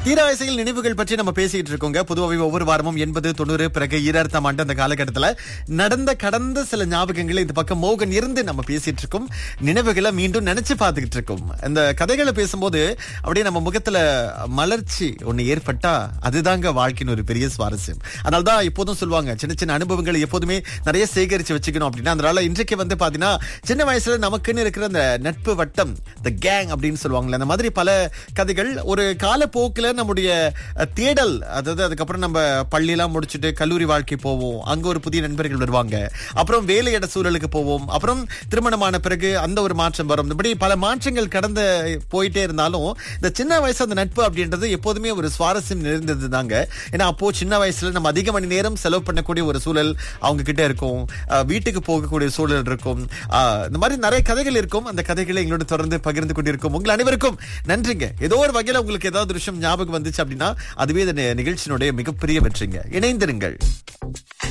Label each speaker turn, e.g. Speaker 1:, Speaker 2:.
Speaker 1: தீராவசையில் நினைவுகள் பற்றி நம்ம பேசிட்டு இருக்கோங்க பொதுவாகவே ஒவ்வொரு வாரமும் எண்பது தொண்ணூறு பிறகு ஈராயிரத்தாம் ஆண்டு அந்த காலகட்டத்துல நடந்த கடந்த சில ஞாபகங்களை இந்த பக்கம் மோகன் இருந்து நம்ம பேசிட்டு இருக்கோம் நினைவுகளை மீண்டும் நினைச்சு பார்த்துக்கிட்டு இருக்கோம் இந்த கதைகளை பேசும்போது அப்படியே நம்ம முகத்துல மலர்ச்சி ஒண்ணு ஏற்பட்டா அதுதாங்க வாழ்க்கையின் ஒரு பெரிய சுவாரஸ்யம் அதனால்தான் எப்போதும் சொல்லுவாங்க சின்ன சின்ன அனுபவங்களை எப்போதுமே நிறைய சேகரிச்சு வச்சுக்கணும் அப்படின்னா அதனால இன்றைக்கு வந்து பாத்தீங்கன்னா சின்ன வயசுல நமக்குன்னு இருக்கிற அந்த நட்பு வட்டம் இந்த கேங் அப்படின்னு சொல்லுவாங்கல்ல அந்த மாதிரி பல கதைகள் ஒரு காலப்போக்குல நம்முடைய அஹ், தேடல் அதாவது அதுக்கப்புறம் நம்ம பள்ளியெல்லாம் முடிச்சுட்டு கல்லூரி வாழ்க்கை போவோம் அங்க ஒரு புதிய நண்பர்கள் வருவாங்க அப்புறம் வேலையிட சூழலுக்கு போவோம் அப்புறம் திருமணமான பிறகு அந்த ஒரு மாற்றம் வரும் இப்படி பல மாற்றங்கள் கடந்து போயிட்டே இருந்தாலும் இந்த சின்ன வயசு அந்த நட்பு அப்படின்றது எப்போதுமே ஒரு சுவாரஸ்யம் நிறைந்தது தாங்க ஏன்னா அப்போ சின்ன வயசுல நம்ம அதிக மணி நேரம் செலவு பண்ணக்கூடிய ஒரு சூழல் அவங்க கிட்ட இருக்கும் அஹ், வீட்டுக்கு போகக்கூடிய சூழல் இருக்கும் அஹ், இந்த மாதிரி நிறைய கதைகள் இருக்கும் அந்த கதைகளை எங்களோட தொடர்ந்து பகிர்ந்து கொண்டிருக்கும் உங்கள் அனைவருக்கும் நன்றிங்க ஏதோ ஒரு வகையில உங்களுக்கு ஏதாவது ஒரு விஷயம் ஞாபகம் வந்துச்சு அப்படின்னா அதுவே இந்த நிகழ்ச்சியினுடைய மிகப்பெரிய வெற்றிங்க இணைந்திருங்கள்